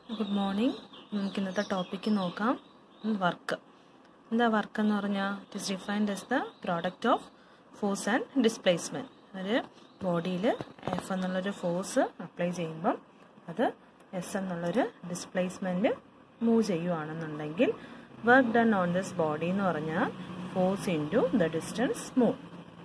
Good morning നമുക്ക് ഇന്നത്തെ topic നോക്കാം വർക്ക് എന്താ വർക്ക് എന്ന് പറഞ്ഞാൽ it is defined as the product of force and displacement ഒരു ബോഡിയിൽ എഫ് എന്നുള്ളൊരു ഫോഴ്സ് അപ്ലൈ ചെയ്യുമ്പം അത് എസ് എന്നുള്ളൊരു ഡിസ്പ്ലേസ്മെൻറ്റ് മൂവ് ചെയ്യുവാണെന്നുണ്ടെങ്കിൽ work done on this body എന്ന് പറഞ്ഞാൽ force into the distance move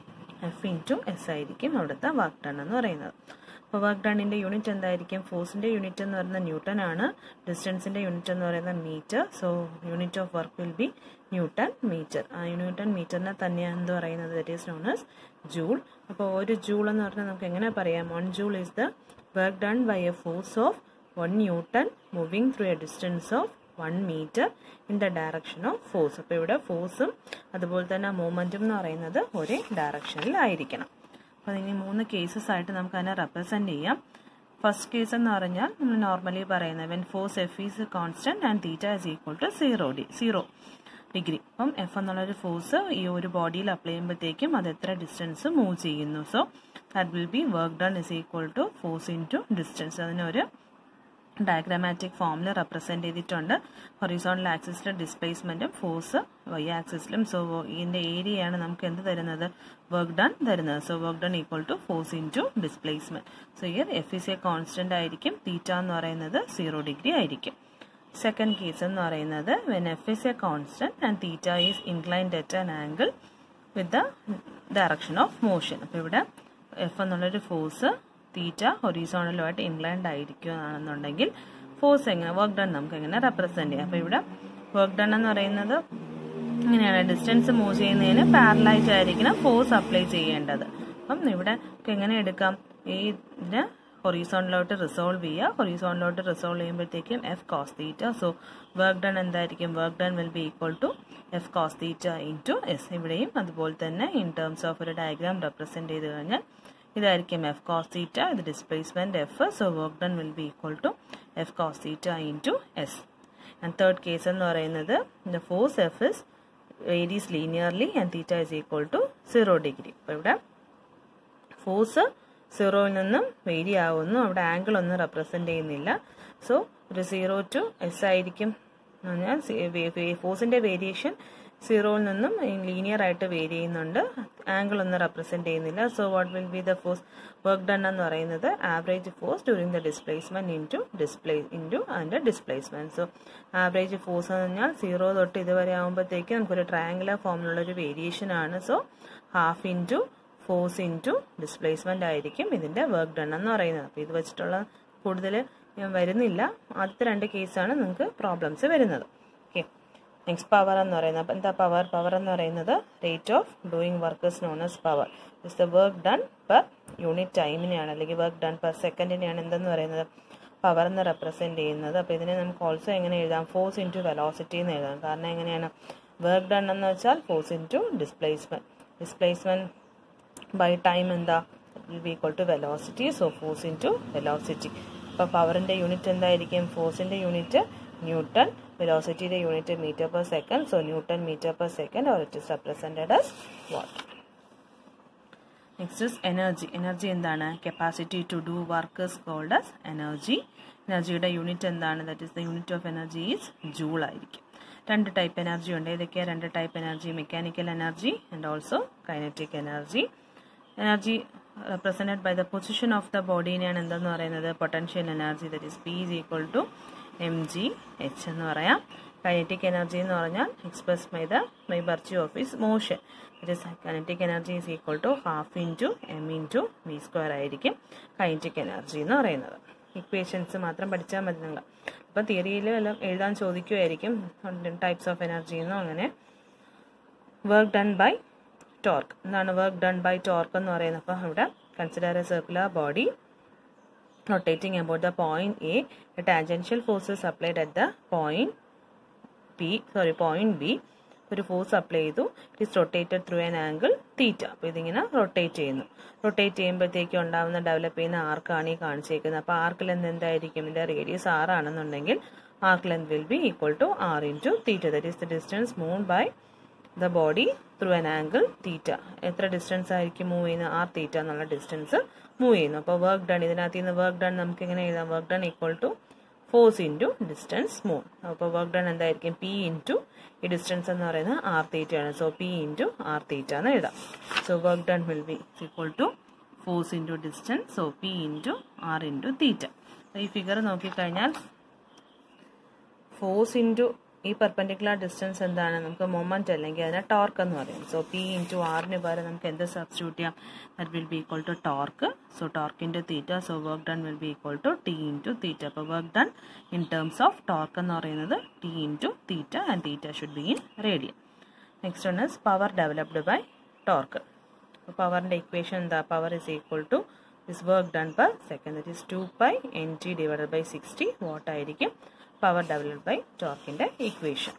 F into S ആയിരിക്കും അവിടുത്തെ വർക്ക് ഡൺ എന്ന് പറയുന്നത് അപ്പോൾ വർക്ക് ഡണ്ണിൻ്റെ യൂണിറ്റ് എന്തായിരിക്കും ഫോഴ്സിൻ്റെ യൂണിറ്റ് എന്ന് പറയുന്നത് ന്യൂട്ടൺ ആണ് ഡിസ്റ്റൻസിൻ്റെ യൂണിറ്റ് എന്ന് പറയുന്നത് metre so unit of work will be newton metre ആ ന്യൂട്ടൺ മീറ്ററിനെ തന്നെയാണ് എന്ത് പറയുന്നത് that is known as joule അപ്പോൾ ഒരു ജൂൾ എന്ന് പറഞ്ഞാൽ നമുക്ക് എങ്ങനെ പറയാം one joule is the work done by a force of one newton moving through a distance of one metre in the direction of force അപ്പോൾ ഇവിടെ ഫോഴ്സും അതുപോലെ തന്നെ മൂവ്മെൻറ്റും എന്ന് പറയുന്നത് ഒരേ ഡയറക്ഷനിലായിരിക്കണം അപ്പോൾ ഇനി മൂന്ന് കേസസ് ആയിട്ട് നമുക്ക് അതിനെ റെപ്രസെൻറ്റ് ചെയ്യാം ഫസ്റ്റ് കേസ് എന്ന് പറഞ്ഞാൽ നമ്മൾ നോർമലി പറയുന്നത് when force F is constant and theta is equal to zero D zero degree അപ്പം എഫ് എന്നുള്ളൊരു ഫോഴ്സ് ഈ ഒരു ബോഡിയിൽ അപ്ലൈ ചെയ്യുമ്പോഴത്തേക്കും അത് എത്ര ഡിസ്റ്റൻസ് മൂവ് ചെയ്യുന്നു so that will be work done is equal to force into distance അതിനൊരു ഡയഗ്രാമാറ്റിക് ഫോമിൽ റെപ്രസെൻറ്റ് ചെയ്തിട്ടുണ്ട് ഹൊറിസോണൽ ആക്സിസിലെ ഡിസ്പ്ലേസ്മെൻറ്റും ഫോഴ്സ് വൈ ആക്സിസിലും സോ ഇതിൻ്റെ ഏരിയയാണ് നമുക്ക് എന്ത് തരുന്നത് വർക്ക് ഡൺ തരുന്നത് so work done equal to force into displacement so here F is a constant ആയിരിക്കും തീറ്റ എന്ന് പറയുന്നത് സീറോ ഡിഗ്രി ആയിരിക്കും സെക്കൻഡ് കേസ് എന്ന് പറയുന്നത് when F is a constant and theta is inclined at an angle with the direction of motion അപ്പോൾ ഇവിടെ F എന്നുള്ളൊരു force theta ഹൊറീസോണലുമായിട്ട് ഇൻക്ലൈൻഡ് ആയിരിക്കുകയാണെന്നുണ്ടെങ്കിൽ ഫോഴ്സ് എങ്ങനെ വർക്ക് ഡൺ നമുക്ക് എങ്ങനെ റെപ്രസെൻറ്റ് ചെയ്യാം അപ്പോൾ ഇവിടെ വർക്ക് ഡൺ എന്ന് പറയുന്നത് ഇങ്ങനെയാണ് ഡിസ്റ്റൻസ് മൂവ് ചെയ്യുന്നതിന് പാരലായിട്ട് ആയിരിക്കണം ഫോഴ്സ് അപ്ലൈ ചെയ്യേണ്ടത് അപ്പം ഇവിടെ എങ്ങനെ എടുക്കാം ഈ ഇതിന് ഹൊറീസോണിലോട്ട് റിസോൾവ് ചെയ്യുക ഹൊറീസോണിലോട്ട് റിസോൾവ് ചെയ്യുമ്പോഴത്തേക്കും F cos theta so work done എന്തായിരിക്കും work done will be equal to F cos theta into S ഇവിടെയും അതുപോലെ തന്നെ ഇൻ ടേംസ് ഓഫ് ഒരു ഡയഗ്രാം റെപ്രസെൻറ്റ് ചെയ്ത് കഴിഞ്ഞാൽ ഇതായിരിക്കും എഫ് കോസ് തീറ്റ ഇത് displacement F so work done will be equal to F cos theta into S and third case എന്ന് പറയുന്നത് the force F is varies linearly and theta is equal to zero degree അപ്പോൾ ഇവിടെ force സീറോയിൽ നിന്നും vary ആവുന്നു അവിടെ angle ഒന്നും represent ചെയ്യുന്നില്ല സോ ഒരു സീറോ ടു എസ് ആയിരിക്കും പറഞ്ഞാൽ ഫോഴ്സിൻ്റെ വേരിയേഷൻ സീറോയിൽ നിന്നും ലീനിയർ ആയിട്ട് വേരി ചെയ്യുന്നുണ്ട് ആംഗിൾ ഒന്നും റെപ്രസെൻറ്റ് ചെയ്യുന്നില്ല so what will be the force work done എന്ന് പറയുന്നത് average force during the displacement into display into അതിൻ്റെ ഡിസ്പ്ലേസ്മെൻറ്റ് സോ ആവറേജ് ഫോഴ്സ് എന്ന് പറഞ്ഞാൽ സീറോ തൊട്ട് ഇതുവരെ ആകുമ്പോഴത്തേക്ക് നമുക്കൊരു ട്രയാങ്കുലർ ഫോമിലുള്ളൊരു വേരിയേഷൻ ആണ് so half into force into displacement ആയിരിക്കും ഇതിൻ്റെ വർക്ക് ഡൺ എന്ന് പറയുന്നത് അപ്പോൾ ഇത് വെച്ചിട്ടുള്ള കൂടുതൽ ഞാൻ വരുന്നില്ല ആദ്യത്തെ രണ്ട് കേസാണ് നിങ്ങൾക്ക് പ്രോബ്ലംസ് വരുന്നത് ഓക്കെ നെക്സ്റ്റ് പവർ എന്ന് പറയുന്നത് അപ്പം എന്താ പവർ പവർ എന്ന് പറയുന്നത് rate of doing workers known as power is the work done per unit ടൈമിനെയാണ് അല്ലെങ്കിൽ വർക്ക് ഡൺ പെർ സെക്കൻഡിനെയാണ് എന്തെന്ന് പറയുന്നത് പവർ എന്ന് റെപ്രസെൻറ്റ് ചെയ്യുന്നത് അപ്പോൾ ഇതിനെ നമുക്ക് ഓൾസോ എങ്ങനെ എഴുതാം ഫോഴ്സ് ഇൻ ടു വെലോസിറ്റി എന്ന് എഴുതാം കാരണം എങ്ങനെയാണ് വർക്ക് ഡൺ എന്ന് വെച്ചാൽ force into displacement displacement by time എന്താ will be equal to velocity so force into velocity അപ്പോൾ പവറിൻ്റെ യൂണിറ്റ് എന്തായിരിക്കും ഫോഴ്സിൻ്റെ യൂണിറ്റ് ന്യൂട്ടൺ വെലോസിറ്റിയുടെ unit metre per second so newton metre per second or it is represented as watt next is energy energy എന്താണ് capacity to do work is called as energy എനർജിയുടെ unit എന്താണ് that is the unit of energy is joule ആയിരിക്കും രണ്ട് type energy ഉണ്ട് ഏതൊക്കെയാണ് രണ്ട് type energy mechanical energy and also kinetic energy energy represented by the position of the ബോഡീനെയാണ് എന്തെന്ന് പറയുന്നത് potential energy that is P is equal to M G H എന്ന് പറയാം കൈനറ്റിക് എനർജി എന്ന് പറഞ്ഞാൽ എക്സ്പ്രസ് ബൈ ദ ബൈ ബർച്യൂ of is motion that is kinetic energy is equal to half into M into V square ആയിരിക്കും kinetic energy എന്ന് പറയുന്നത് equations മാത്രം പഠിച്ചാൽ മതി നിങ്ങൾ അപ്പോൾ തിയറിയിൽ വല്ലതും എഴുതാൻ ചോദിക്കുമായിരിക്കും ടൈപ്സ് ഓഫ് എനർജി എന്നോ അങ്ങനെ വർക്ക് ഡൺ ബൈ ടോർക്ക് എന്താണ് വർക്ക് ഡൺ ബൈ ടോർക്ക് എന്ന് പറയുന്നത് അപ്പോൾ ഇവിടെ consider a circular body rotating about the point A, a tangential force is applied at the point P, sorry, point B. ഒരു force apply ചെയ്തു it is rotated through an angle theta അപ്പോൾ ഇതിങ്ങനെ rotate ചെയ്യുന്നു rotate ചെയ്യുമ്പോഴത്തേക്കും ഉണ്ടാകുന്ന develop ചെയ്യുന്ന ആർക്കാണ് ഈ കാണിച്ചേക്കുന്നത് അപ്പോൾ ആർക്ക് ലെന്ത് എന്തായിരിക്കും ഇതിൻ്റെ റേഡിയസ് ആർ ആണെന്നുണ്ടെങ്കിൽ arc length will be equal to R into theta that is the distance move by the body through an angle theta എത്ര ഡിസ്റ്റൻസ് ആയിരിക്കും മൂവ് ചെയ്യുന്നത് ആർ തീറ്റ എന്നുള്ള ഡിസ്റ്റൻസ് മൂവ് ചെയ്യുന്നു അപ്പോൾ വർക്ക് ഡൺ ഇതിനകത്ത് നിന്ന് work done നമുക്ക് എങ്ങനെ എഴുതാം work done equal to force into distance move അപ്പോൾ വർക്ക് ഡൺ എന്തായിരിക്കും പി ഇൻറ്റു ഈ ഡിസ്റ്റൻസ് എന്ന് പറയുന്നത് ആർ തീറ്റ ആണ് so P into R theta എന്ന് എഴുതാം so work done will be equal to force into distance so P into R into theta ഈ figure നോക്കിക്കഴിഞ്ഞാൽ ഫോഴ്സ് ഇൻറ്റു ഈ പെർപെൻഡിക്കുലർ ഡിസ്റ്റൻസ് എന്താണ് നമുക്ക് മൊമെന്റ് അല്ലെങ്കിൽ അതിനെ ടോർക്ക് എന്ന് പറയും സോ പി ഇൻറ്റു ആറിന് പകരം നമുക്ക് എന്ത് സബ്സ്റ്റിറ്റ്യൂട്ട് ചെയ്യാം that will be equal to torque so torque into theta so work done will be equal to T into theta അപ്പോൾ work done in terms of torque എന്ന് പറയുന്നത് T into theta and theta should be in radian next one is power developed by torque പവറിൻ്റെ equation എന്താ power is equal to is work done per second that is two pi N T divided by sixty what ആയിരിക്കും power developed by ടോർക്കിൻ്റെ equation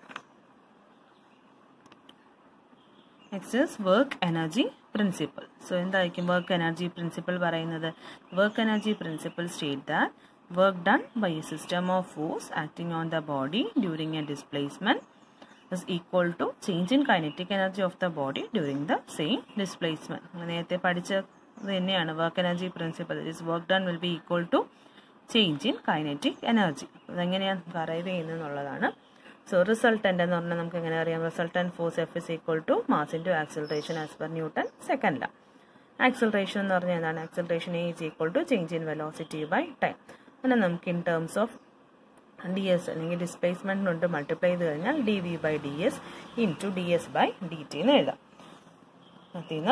next is work energy principle so എന്തായിരിക്കും work energy principle പറയുന്നത് work energy principle state that work done by a system of force acting on the body during a displacement is equal to change in kinetic energy of the body during the same displacement. നേരത്തെ പഠിച്ചത് തന്നെയാണ് work energy principle is work done will be equal to change in kinetic energy അതെങ്ങനെയാണ് നമുക്ക് arrive ചെയ്യുന്നത് എന്നുള്ളതാണ് so resultant എന്ന് പറഞ്ഞാൽ നമുക്ക് എങ്ങനെ അറിയാം resultant force F is equal to mass into acceleration as per Newton second law acceleration എന്ന് പറഞ്ഞാൽ എന്താണ് acceleration is equal to change in velocity by time അങ്ങനെ നമുക്ക് in terms of D S അല്ലെങ്കിൽ ഡിസ്പ്ലേസ്മെന്റ് കൊണ്ട് മൾട്ടിപ്ലൈ ചെയ്ത് കഴിഞ്ഞാൽ D V by D S into D S by D T എന്ന് എഴുതാം അതിന്ന്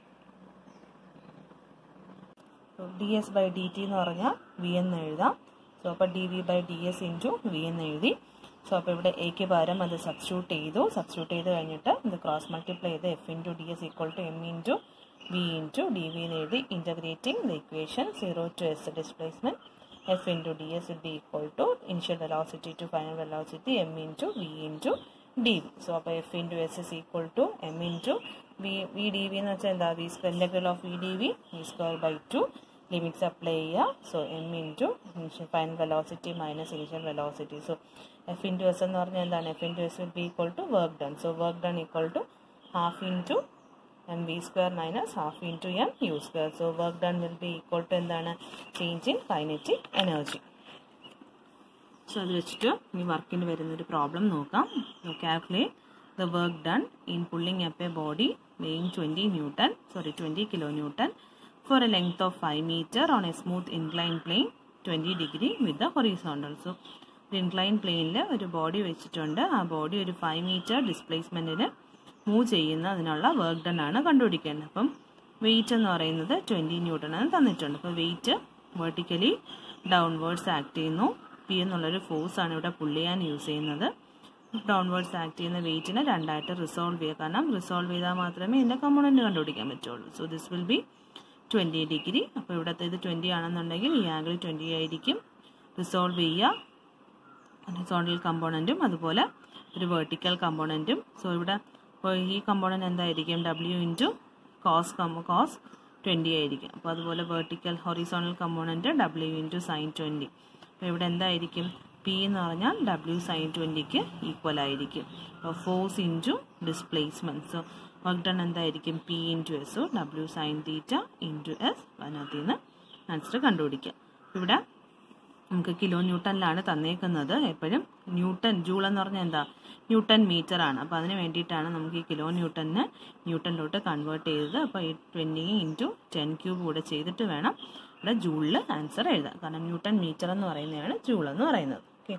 D S by D T എന്ന് പറഞ്ഞാൽ വി എന്ന് എഴുതാം സോ അപ്പോൾ D V by D S into V എന്ന് എഴുതി സോ അപ്പോൾ ഇവിടെ എക്ക് പകരം അത് സബ്സ്റ്റിറ്റ്യൂട്ട് ചെയ്തു സബ്സ്റ്റിറ്റ്യൂട്ട് ചെയ്ത് കഴിഞ്ഞിട്ട് ഇത് ക്രോസ് മൾട്ടിപ്ലൈ ചെയ്ത് F into D S equal to M into V into D V എന്ന് എഴുതി integrating the equation zero to S displacement f into ds will be equal to initial velocity to final velocity m into v into dv. So, അപ്പോൾ f into s is equal to m into v, v dv എന്ന് വെച്ചാൽ എന്താ v square integral of v dv v square by 2 limits apply ചെയ്യുക so M into initial final velocity minus initial velocity so F into S എന്ന് പറഞ്ഞാൽ എന്താണ് F into S will be equal to work done so work done equal to half into M V square minus half into M U square so work done will be equal to എന്താണ് change in kinetic energy so അത് വെച്ചിട്ട് ഈ വർക്കിന് വരുന്നൊരു problem നോക്കാം calculate the work done in pulling up a body weighing twenty newton sorry twenty kilo newton for a length of five metre on a smooth incline plane twenty degree with the horizontal so ഒരു incline പ്ലെയിനിൽ ഒരു body വെച്ചിട്ടുണ്ട് ആ body ഒരു five metre ഡിസ്പ്ലേസ്മെൻറ്റിന് move ചെയ്യുന്ന അതിനുള്ള work done ആണ് കണ്ടുപിടിക്കേണ്ടത് അപ്പം വെയിറ്റ് എന്ന് പറയുന്നത് ട്വൻറ്റി ന്യൂട്ടൺ ആണ് തന്നിട്ടുണ്ട് അപ്പോൾ വെയിറ്റ് വെർട്ടിക്കലി ഡൗൺവേർഡ്സ് ആക്ട് ചെയ്യുന്നു പി എന്നുള്ളൊരു ഫോഴ്സ് ആണ് ഇവിടെ പുള്ളി ചെയ്യാൻ യൂസ് ചെയ്യുന്നത് ഡൗൺവേർഡ്സ് ആക്ട് ചെയ്യുന്ന വെയിറ്റിനെ രണ്ടായിട്ട് റിസോൾവ് ചെയ്യുക കാരണം റിസോൾവ് ചെയ്താൽ മാത്രമേ ഇതിൻ്റെ കമ്പോണൻറ്റ് കണ്ടുപിടിക്കാൻ പറ്റുള്ളൂ so this will be twenty degree അപ്പോൾ ഇവിടുത്തെ ഇത് ട്വൻറ്റി ആണെന്നുണ്ടെങ്കിൽ ഈ ആംഗിൾ ട്വൻറ്റി ആയിരിക്കും റിസോൾവ് ചെയ്യുക ഹൊറിസോണ്ടൽ കമ്പോണൻറ്റും അതുപോലെ ഒരു വെർട്ടിക്കൽ കമ്പോണൻറ്റും സോ ഇവിടെ അപ്പോൾ ഈ കമ്പോണൻറ്റ് എന്തായിരിക്കും ഡബ്ല്യു ഇൻറ്റു കോസ് കമ്പോ കോസ് ട്വൻറ്റി ആയിരിക്കും അപ്പോൾ അതുപോലെ vertical horizontal component W into sine twenty അപ്പോൾ ഇവിടെ എന്തായിരിക്കും പി എന്ന് പറഞ്ഞാൽ ഡബ്ല്യു സൈൻ ട്വൻറ്റിക്ക് ഈക്വൽ ആയിരിക്കും അപ്പോൾ force into displacement so work done എന്തായിരിക്കും P into S W sine theta into S അതിനകത്ത് നിന്ന് ആൻസർ കണ്ടുപിടിക്കുക ഇവിടെ നമുക്ക് കിലോ ന്യൂട്ടണിലാണ് തന്നേക്കുന്നത് എപ്പോഴും ന്യൂട്ടൺ ജൂൾ എന്ന് പറഞ്ഞാൽ എന്താ ന്യൂട്ടൺ മീറ്റർ ആണ് അപ്പോൾ അതിന് വേണ്ടിയിട്ടാണ് നമുക്ക് ഈ കിലോ ന്യൂട്ടണിന് ന്യൂട്ടണിലോട്ട് കൺവേർട്ട് ചെയ്തത് അപ്പോൾ ഈ ട്വൻറ്റി ഇൻറ്റു ടെൻ ക്യൂബ് കൂടെ ചെയ്തിട്ട് വേണം ഇവിടെ ജൂളിൽ ആൻസർ എഴുതാൻ കാരണം ന്യൂട്ടൺ മീറ്റർ എന്ന് പറയുന്നതാണ് ജൂൾ എന്ന് പറയുന്നത് ഓക്കെ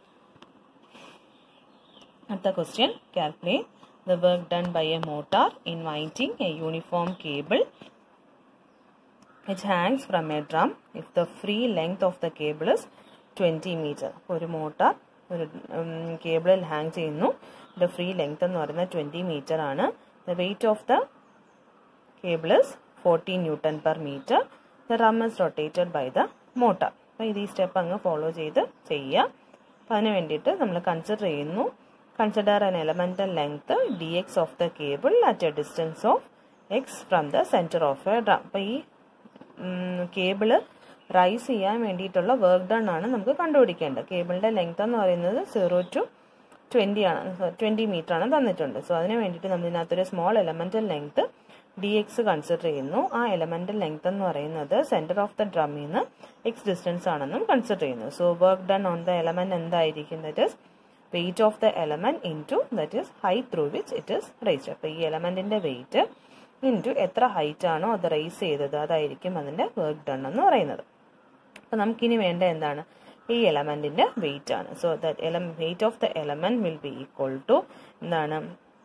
അടുത്ത question calculate the work done by a motor in winding a uniform cable which hangs from a drum if the free length of the cable is 20 meter. ഒരു motor ഒരു കേബിളിൽ hang ചെയ്യുന്നു ഇതിൻ്റെ free length എന്ന് പറയുന്നത് twenty metre ആണ് the weight of the cable is fourteen newton per metre the drum is rotated by the motor അപ്പോൾ ഇത് ഈ സ്റ്റെപ്പ് അങ്ങ് ഫോളോ ചെയ്ത് ചെയ്യുക അപ്പോൾ അതിന് വേണ്ടിയിട്ട് നമ്മൾ കൺസിഡർ ചെയ്യുന്നു consider an elemental length D X of the cable at a distance of X from the centre of a drum അപ്പോൾ ഈ കേബിള് റൈസ് ചെയ്യാൻ വേണ്ടിയിട്ടുള്ള വർക്ക് ഡൺ ആണ് നമുക്ക് കണ്ടുപിടിക്കേണ്ടത് കേബിളിൻ്റെ ലെങ്ത് എന്ന് പറയുന്നത് സീറോ ടു ട്വൻറ്റി ആണ് ട്വൻറ്റി മീറ്റർ ആണ് തന്നിട്ടുണ്ട് സോ അതിന് വേണ്ടിയിട്ട് നമ്മൾ ഇതിനകത്തൊരു small elemental length D X consider ചെയ്യുന്നു ആ എലമെന്റ് ലെങ്ത് എന്ന് പറയുന്നത് സെന്റർ ഓഫ് ദ ഡ്രമ്മിൽ നിന്ന് എക്സ് ഡിസ്റ്റൻസ് ആണെന്നും കൺസിഡർ ചെയ്യുന്നു so work done on the element എന്തായിരിക്കും that is weight of the element into that is height through which it is raised അപ്പോൾ ഈ എലമെന്റിന്റെ വെയിറ്റ് ഇൻറ്റു എത്ര ഹൈറ്റ് ആണോ അത് റേസ് ചെയ്തത് അതായിരിക്കും അതിന്റെ വർക്ക് ഡൺ എന്ന് പറയുന്നത് അപ്പോൾ നമുക്കിനി വേണ്ട എന്താണ് ഈ എലമെന്റിന്റെ വെയിറ്റ് ആണ് so that weight of the element will be equal to എന്താണ്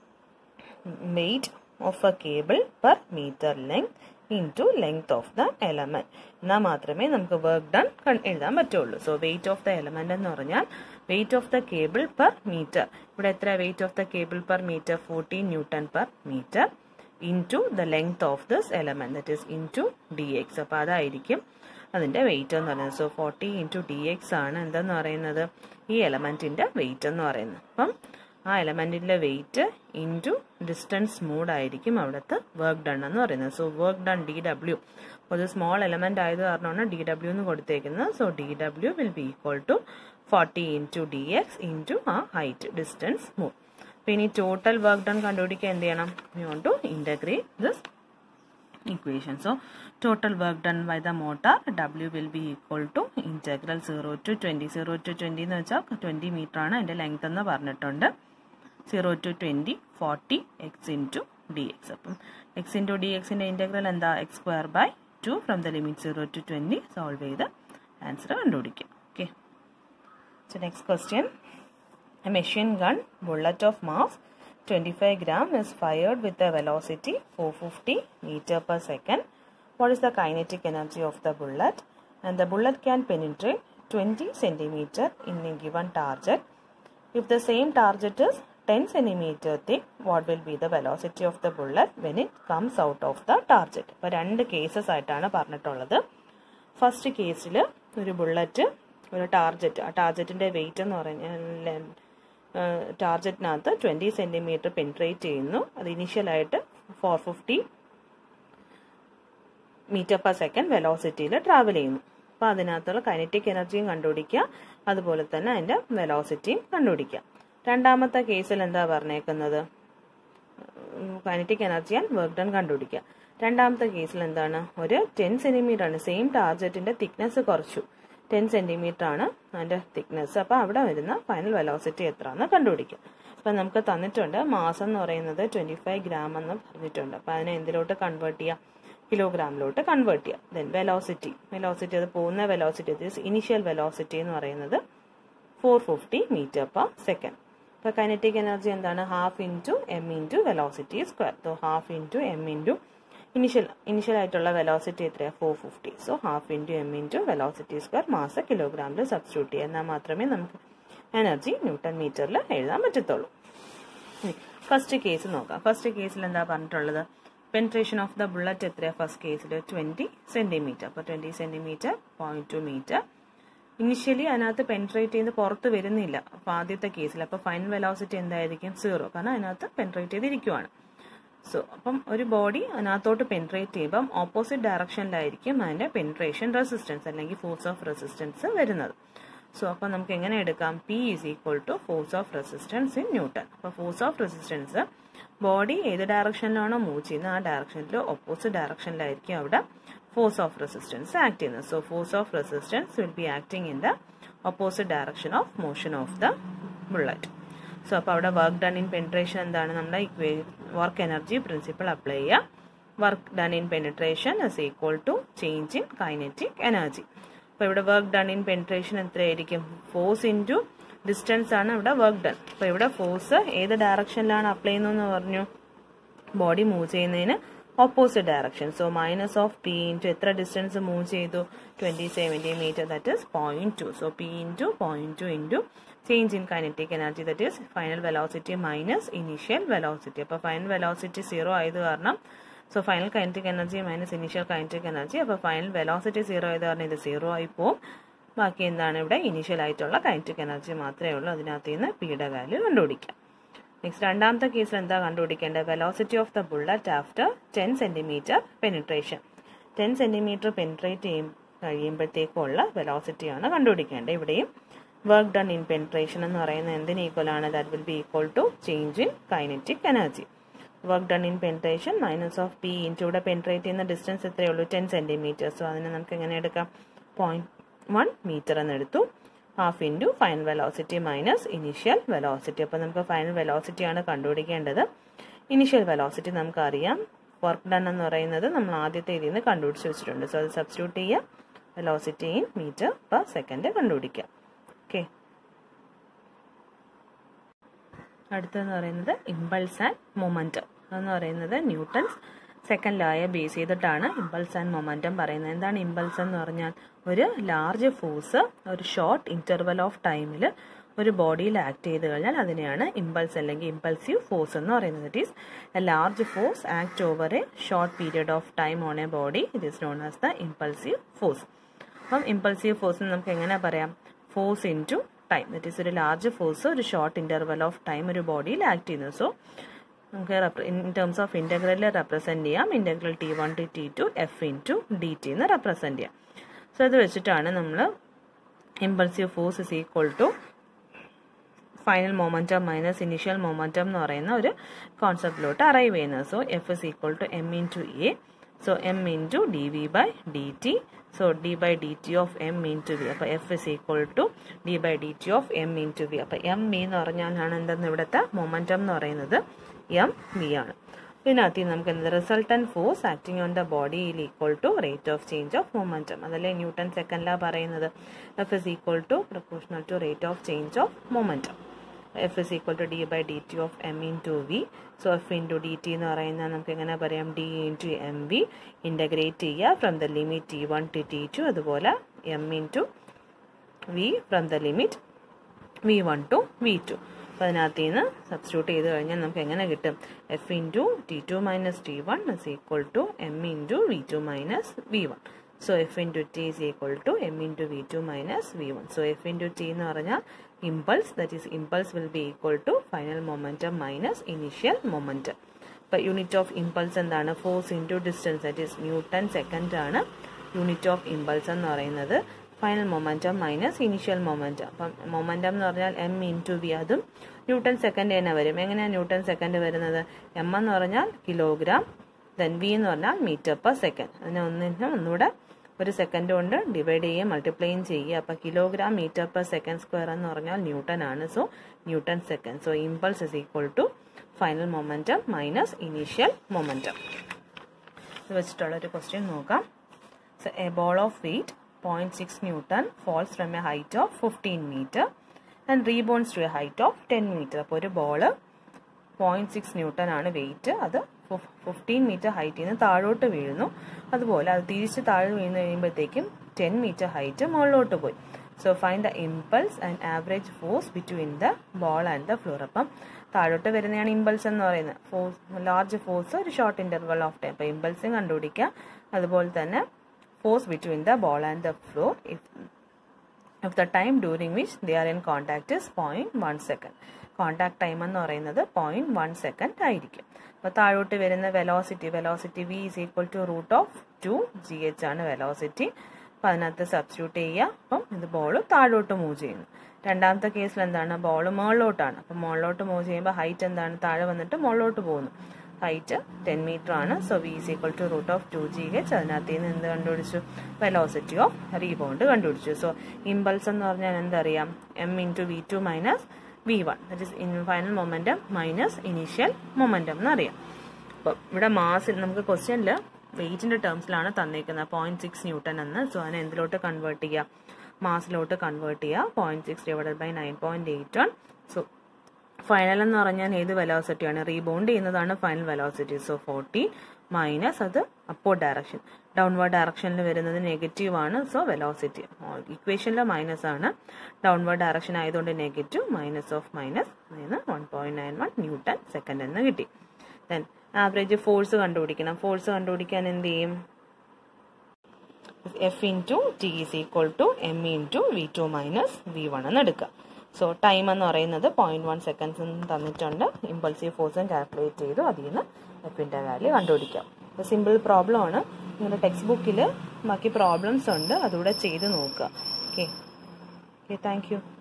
weight of a cable per metre length into length of the element എന്നാൽ മാത്രമേ നമുക്ക് വർക്ക് ഡൺ എഴുതാൻ പറ്റുള്ളൂ so weight of the element എന്ന് പറഞ്ഞാൽ weight of the cable per metre ഇവിടെ എത്ര weight of the cable per metre fourteen newton per metre into the length of this element that is into D X അപ്പോൾ അതായിരിക്കും അതിൻ്റെ weight എന്ന് പറയുന്നത് so forty into D X ആണ് എന്തെന്ന് പറയുന്നത് ഈ എലമെൻറ്റിൻ്റെ വെയിറ്റ് എന്ന് പറയുന്നത് അപ്പം ആ എലമെൻറ്റിൻ്റെ വെയിറ്റ് ഇൻറ്റു ഡിസ്റ്റൻസ് മൂഡ് ആയിരിക്കും അവിടുത്തെ വർക്ക് ഡൺ എന്ന് പറയുന്നത് so work done D W ഒരു സ്മോൾ എലമെൻ്റ് ആയത് കാരണമാണ് ഡി ഡബ്ല്യു എന്ന് കൊടുത്തേക്കുന്നത് so D W will be equal to forty into D X into ആ ഹൈറ്റ് ഡിസ്റ്റൻസ് മൂവ് അപ്പോൾ ഇനി ടോട്ടൽ വർക്ക് ഡൺ കണ്ടുപിടിക്കാൻ എന്ത് ചെയ്യണം you want to integrate this equation. So, total work done by the motor W will be equal to integral 0 to 20. 0 to 20 എന്ന് വെച്ചാൽ 20 metre ആണ് അതിൻ്റെ ലെങ്ത് എന്ന് പറഞ്ഞിട്ടുണ്ട് zero to twenty forty X into D X അപ്പം X into D എക്സിൻ്റെ integral എന്താ X square by two from the limit zero to twenty solve ചെയ്ത് ആൻസർ കണ്ടുപിടിക്കാം okay so next question a machine gun bullet of mass 25 gram is fired with a velocity 450 meter per second. What is the kinetic energy of the bullet? And the bullet can penetrate 20 centimeter in a given target. If the same target is 10 centimeter thick, what will be the velocity of the bullet when it comes out of the target? അപ്പോൾ രണ്ട് cases ആയിട്ടാണ് പറഞ്ഞിട്ടുള്ളത് first കേസിൽ ഒരു bullet ഒരു target ആ ടാർജറ്റിൻ്റെ wait എന്ന് പറഞ്ഞാൽ ടാർജറ്റിനകത്ത് ട്വൻറ്റി സെൻറ്റിമീറ്റർ പെൻട്രേറ്റ് ചെയ്യുന്നു അത് ഇനീഷ്യലായിട്ട് four fifty metre per second വെലോസിറ്റിയിൽ ട്രാവൽ ചെയ്യുന്നു അപ്പോൾ അതിനകത്തുള്ള കൈനറ്റിക് എനർജിയും കണ്ടുപിടിക്കുക അതുപോലെ തന്നെ അതിൻ്റെ വെലോസിറ്റിയും കണ്ടുപിടിക്കുക രണ്ടാമത്തെ കേസിൽ എന്താ പറഞ്ഞേക്കുന്നത് kinetic energy and work done കണ്ടുപിടിക്കുക രണ്ടാമത്തെ കേസിൽ എന്താണ് ഒരു ടെൻ സെൻറ്റിമീറ്റർ ആണ് സെയിം ടാർജറ്റിൻ്റെ തിക്നെസ് കുറച്ചു ടെൻ സെൻറ്റിമീറ്റർ ആണ് അതിൻ്റെ തിക്നെസ് അപ്പോൾ അവിടെ വരുന്ന ഫൈനൽ വെലോസിറ്റി എത്രയാണെന്ന് കണ്ടുപിടിക്കുക അപ്പം നമുക്ക് തന്നിട്ടുണ്ട് മാസം എന്ന് പറയുന്നത് ട്വൻറ്റി ഫൈവ് ഗ്രാം എന്ന് പറഞ്ഞിട്ടുണ്ട് അപ്പോൾ അതിനെ എന്തിലോട്ട് കൺവേർട്ട് ചെയ്യാം കിലോഗ്രാമിലോട്ട് കൺവേർട്ട് ചെയ്യാം ദെൻ വെലോസിറ്റി വെലോസിറ്റി അത് പോകുന്ന വെലോസിറ്റി ദീസ് ഇനിഷ്യൽ വെലോസിറ്റി എന്ന് പറയുന്നത് four fifty metre per second ഇപ്പോൾ കൈനറ്റിക് എനർജി എന്താണ് half into M into velocity square so half into M into initial initial ആയിട്ടുള്ള വെലോസിറ്റി എത്രയാണ് four fifty so half into M into velocity square mass കിലോഗ്രാമിൽ substitute ചെയ്യുക എന്നാൽ മാത്രമേ നമുക്ക് energy newton മീറ്ററിൽ എഴുതാൻ പറ്റത്തുള്ളൂ ഫസ്റ്റ് കേസ് നോക്കാം ഫസ്റ്റ് കേസിൽ എന്താ പറഞ്ഞിട്ടുള്ളത് പെൻട്രേഷൻ ഓഫ് ദ ബുള്ളറ്റ് എത്രയാണ് ഫസ്റ്റ് കേസിൽ ട്വൻറ്റി സെൻറ്റിമീറ്റർ അപ്പോൾ twenty centimetre point two metre initially അതിനകത്ത് പെൻട്രേറ്റ് ചെയ്ത് പുറത്ത് വരുന്നില്ല അപ്പോൾ ആദ്യത്തെ കേസിൽ അപ്പോൾ ഫൈനൽ വെലോസിറ്റി എന്തായിരിക്കും സീറോ കാരണം അതിനകത്ത് പെൻട്രേറ്റ് ചെയ്തിരിക്കുവാണ് സോ അപ്പം ഒരു ബോഡി അതിനകത്തോട്ട് പെൻട്രേറ്റ് ചെയ്യുമ്പം ഓപ്പോസിറ്റ് ഡയറക്ഷനിലായിരിക്കും അതിൻ്റെ പെൻട്രേഷൻ റെസിസ്റ്റൻസ് അല്ലെങ്കിൽ ഫോഴ്സ് ഓഫ് റെസിസ്റ്റൻസ് വരുന്നത് സോ അപ്പോൾ നമുക്ക് എങ്ങനെ എടുക്കാം P is equal to force of resistance in newton അപ്പോൾ ഫോഴ്സ് ഓഫ് റെസിസ്റ്റൻസ് ബോഡി ഏത് ഡയറക്ഷനിലാണോ മൂവ് ചെയ്യുന്നത് ആ ഡയറക്ഷനിൽ ഓപ്പോസിറ്റ് ഡയറക്ഷനിലായിരിക്കും അവിടെ ഫോഴ്സ് ഓഫ് റെസിസ്റ്റൻസ് ആക്ട് ചെയ്യുന്നത് so force of resistance will be acting in the opposite direction of motion of the bullet so അപ്പോൾ അവിടെ വർക്ക് ഡൺ ഇൻ പെൻട്രേഷൻ എന്താണ് നമ്മുടെ വർക്ക് എനർജി പ്രിൻസിപ്പിൾ അപ്ലൈ ചെയ്യുക work done in penetration is equal to change in kinetic energy അപ്പോൾ ഇവിടെ work done in penetration എത്രയായിരിക്കും force into distance ആണ് ഇവിടെ വർക്ക് ഡൺ അപ്പോൾ ഇവിടെ ഫോഴ്സ് ഏത് ഡയറക്ഷനിലാണ് അപ്ലൈ ചെയ്യുന്നതെന്ന് പറഞ്ഞു ബോഡി മൂവ് ചെയ്യുന്നതിന് opposite direction so minus of P into എത്ര ഡിസ്റ്റൻസ് മൂവ് ചെയ്തു twenty centimetre that is point two so P into point two into change in kinetic energy that is final velocity minus initial velocity അപ്പോൾ final velocity zero ആയത് കാരണം so final kinetic energy minus initial kinetic energy അപ്പോൾ final velocity zero ആയത് കാരണം ഇത് zero ആയി പോവും ബാക്കി എന്താണ് ഇവിടെ ഇനീഷ്യൽ ആയിട്ടുള്ള കൈനറ്റിക് എനർജി മാത്രമേ ഉള്ളൂ അതിനകത്ത് നിന്ന് പിയുടെ വാല്യൂ കണ്ടുപിടിക്കാം നെക്സ്റ്റ് രണ്ടാമത്തെ കേസിൽ എന്താ കണ്ടുപിടിക്കേണ്ടത് velocity of the bullet after ten centimetre penetration ten centimetre penetrate ചെയ്യും കഴിയുമ്പോഴത്തേക്കുള്ള വെലോസിറ്റിയാണ് കണ്ടുപിടിക്കേണ്ടത് ഇവിടെയും വർക്ക് ഡൺ ഇൻ പെനിട്രേഷൻ എന്ന് പറയുന്നത് എന്തിന് ഈക്വൽ ആണ് that will be equal to change in kinetic energy work done in penetration minus of P into ഇവിടെ penetrate ചെയ്യുന്ന ഡിസ്റ്റൻസ് എത്രയേ ഉള്ളൂ ടെൻ സെൻറ്റിമീറ്റർ സോ അതിനെ നമുക്ക് എങ്ങനെ എടുക്കാം പോയിൻറ്റ് വൺ മീറ്റർ എന്ന് എടുത്തു half into final velocity minus initial velocity അപ്പോൾ നമുക്ക് ഫൈനൽ വെലോസിറ്റി ആണ് കണ്ടുപിടിക്കേണ്ടത് ഇനിഷ്യൽ വെലോസിറ്റി നമുക്കറിയാം വർക്ക് ഡൺ എന്ന് പറയുന്നത് നമ്മൾ ആദ്യത്തെ ഇതിൽ നിന്ന് കണ്ടുപിടിച്ച് വെച്ചിട്ടുണ്ട് സോ അത് സബ്സ്റ്റിറ്റ്യൂട്ട് ചെയ്യുക velocity in metre per second കണ്ടുപിടിക്കുക ഓക്കെ അടുത്തെന്ന് പറയുന്നത് ഇമ്പൾസ് ആൻഡ് മൊമെൻറ്റം അതെന്ന് പറയുന്നത് ന്യൂട്ടൺസ് സെക്കൻഡ് ലായെ ബേസ് ചെയ്തിട്ടാണ് ഇമ്പൾസ് ആൻഡ് മൊമെൻറ്റം പറയുന്നത് എന്താണ് ഇമ്പൾസ് എന്ന് പറഞ്ഞാൽ ഒരു ലാർജ് ഫോഴ്സ് ഒരു ഷോർട്ട് ഇൻ്റർവൽ ഓഫ് ടൈമിൽ ഒരു ബോഡിയിൽ ആക്ട് ചെയ്ത് കഴിഞ്ഞാൽ അതിനെയാണ് ഇമ്പൾസ് അല്ലെങ്കിൽ ഇമ്പൾസീവ് ഫോഴ്സ് എന്ന് പറയുന്നത് it is a large force act over a short period of time on a body it is known as the impulsive force അപ്പം ഇമ്പൾസീവ് ഫോഴ്സ് നമുക്ക് എങ്ങനെ പറയാം force into time that is ഒരു large force ഒരു short interval of time ഒരു ബോഡിയിൽ act ചെയ്യുന്നു so നമുക്ക് ഇൻ ടേംസ് ഓഫ് ഇൻ്റഗ്രലിൽ റെപ്രസെൻറ്റ് ചെയ്യാം integral T one to T two F into D T എന്ന് റെപ്രസെൻറ്റ് ചെയ്യാം സോ ഇത് വെച്ചിട്ടാണ് നമ്മൾ impulsive force is equal to final momentum minus initial momentum എന്ന് പറയുന്ന ഒരു കോൺസെപ്റ്റിലോട്ട് അറൈവ് ചെയ്യുന്നത് so F is equal to M into A so M into D V by D T so D by D T of M into V അപ്പോൾ F is equal to D by D T of M into V അപ്പോൾ M V എന്ന് പറഞ്ഞാലാണ് എന്തെന്ന് ഇവിടുത്തെ momentum എന്ന് പറയുന്നത് M V ആണ് ഇതിനകത്ത് നമുക്ക് എന്ത് resultant force acting on the body is equal to rate of change of momentum അതല്ലേ ന്യൂട്ടൺ സെക്കൻഡിലാ പറയുന്നത് F is equal to proportional to rate of change of momentum F is equal to D by D T of M into V so F into D T എന്ന് പറയുന്നത് നമുക്ക് എങ്ങനെ പറയാം D into M V integrate ചെയ്യുക from the limit T one to T two അതുപോലെ M into V from the limit V one to V two അപ്പോൾ അതിനകത്ത് നിന്ന് സബ്സ്റ്റിറ്റ്യൂട്ട് ചെയ്ത് കഴിഞ്ഞാൽ നമുക്ക് എങ്ങനെ കിട്ടും F into T two minus T one is equal to M into V two minus V one so F into T is equal to M into V two minus V one so F into T എന്ന് പറഞ്ഞാൽ impulse that is impulse will be equal to final momentum minus initial momentum ഇപ്പോൾ unit of impulse എന്താണ് force into distance that is newton second ആണ് unit of impulse എന്ന് പറയുന്നത് final momentum minus initial momentum അപ്പം momentum എന്ന് പറഞ്ഞാൽ M into V അതും newton second തന്നെ വരും എങ്ങനെയാണ് ന്യൂട്ടൺ സെക്കൻഡ് വരുന്നത് എം എന്ന് പറഞ്ഞാൽ കിലോഗ്രാം ദെൻ വി എന്ന് പറഞ്ഞാൽ മീറ്റർ പെർ സെക്കൻഡ് അതിനെ ഒന്നിനും ഒന്നുകൂടെ ഒരു സെക്കൻഡ് കൊണ്ട് ഡിവൈഡ് ചെയ്യുക മൾട്ടിപ്ലൈയും ചെയ്യുക അപ്പോൾ kilogram metre per second square എന്ന് പറഞ്ഞാൽ ന്യൂട്ടൺ ആണ് so newton second so impulse is equal to final momentum minus initial momentum ഇത് വെച്ചിട്ടുള്ള ഒരു ക്വസ്റ്റ്യൻ നോക്കാം so a ball of weight point six newton falls from a height of fifteen metre and rebounds to a height of ten metre അപ്പോൾ ഒരു ball point six newton ആണ് weight അത് fifteen metre ഹൈറ്റിൽ നിന്ന് താഴോട്ട് വീഴുന്നു അതുപോലെ അത് തിരിച്ച് താഴെ വീഴുന്ന കഴിയുമ്പോഴത്തേക്കും ടെൻ മീറ്റർ ഹൈറ്റ് മുകളിലോട്ട് പോയി so find the impulse and average force between the ball and the floor അപ്പം താഴോട്ട് വരുന്നതാണ് ഇമ്പൾസ് എന്ന് പറയുന്നത് ഫോഴ്സ് ലാർജ് ഫോഴ്സ് ഒരു ഷോർട്ട് ഇന്റർവൽ ഓഫ് ടൈം അപ്പോൾ ഇമ്പൾസും കണ്ടുപിടിക്കുക അതുപോലെ തന്നെ force between the ball and the floor if if the time during which they are in contact is 0.1 second contact time എന്ന് പറയുന്നത് പോയിന്റ് വൺ സെക്കൻഡ് ആയിരിക്കും അപ്പോൾ താഴോട്ട് വരുന്ന velocity velocity V is equal to root of two G H ആണ് velocity അപ്പം അതിനകത്ത് substitute ചെയ്യുക അപ്പം ഇത് ബോൾ താഴോട്ട് മൂവ് ചെയ്യുന്നു രണ്ടാമത്തെ കേസിൽ എന്താണ് ബോൾ മുകളിലോട്ടാണ് അപ്പം മുകളിലോട്ട് മൂവ് ചെയ്യുമ്പോൾ ഹൈറ്റ് എന്താണ് താഴെ വന്നിട്ട് മുകളിലോട്ട് പോകുന്നു ഹൈറ്റ് ടെൻ മീറ്റർ ആണ് so V is equal to root of two G H അതിനകത്ത് നിന്ന് എന്ത് കണ്ടുപിടിച്ചു വെലോസിറ്റി ഓഫ് റീബൗണ്ട് കണ്ടുപിടിച്ചു സോ ഇമ്പൾസ് എന്ന് പറഞ്ഞാൽ എന്തറിയാം M into V two minus V one that is in final momentum minus initial momentum എന്നറിയാം അപ്പം ഇവിടെ മാസ് നമുക്ക് ക്വസ്റ്റ്യനിൽ വെയിറ്റിൻ്റെ ടേംസിലാണ് തന്നേക്കുന്നത് പോയിന്റ് സിക്സ് ന്യൂട്ടൺ എന്ന് സോ അതിനെ എന്തിലോട്ട് കൺവേർട്ട് ചെയ്യുക മാസിലോട്ട് കൺവേർട്ട് ചെയ്യുക point six divided by nine point eight one so final എന്ന് പറഞ്ഞാൽ ഏത് വെലോസിറ്റിയാണ് റീബൗണ്ട് ചെയ്യുന്നതാണ് final velocity so forty minus അത് അപ്പോർഡ് ഡയറക്ഷൻ ഡൗൺവേർഡ് ഡയറക്ഷനിൽ വരുന്നത് നെഗറ്റീവ് ആണ് സോ വെലോസിറ്റി ഇക്വേഷനിലെ മൈനസ് ആണ് ഡൗൺവേർഡ് ഡയറക്ഷൻ ആയതുകൊണ്ട് നെഗറ്റീവ് മൈനസ് ഓഫ് മൈനസ് നിന്ന് one point nine one newton second എന്ന് കിട്ടി ദെൻ ആവറേജ് ഫോഴ്സ് കണ്ടുപിടിക്കണം ഫോഴ്സ് കണ്ടുപിടിക്കാൻ എന്ത് ചെയ്യും F into T is equal to M into V two minus V one എന്ന് എടുക്കുക സോ ടൈം എന്ന് പറയുന്നത് പോയിന്റ് വൺ സെക്കൻഡ്സ് തന്നിട്ടുണ്ട് ഇമ്പൾസീവ് ഫോഴ്സും കാൽക്കുലേറ്റ് ചെയ്തു അതിൽ നിന്ന് എഫിൻ്റെ വാല്യൂ കണ്ടുപിടിക്കാം സിമ്പിൾ പ്രോബ്ലം ആണ് നിങ്ങളുടെ ടെക്സ്റ്റ് ബുക്കിൽ ബാക്കി പ്രോബ്ലംസ് ഉണ്ട് അതുകൂടെ ചെയ്ത് നോക്കുക ഓക്കെ ഓക്കെ താങ്ക് യു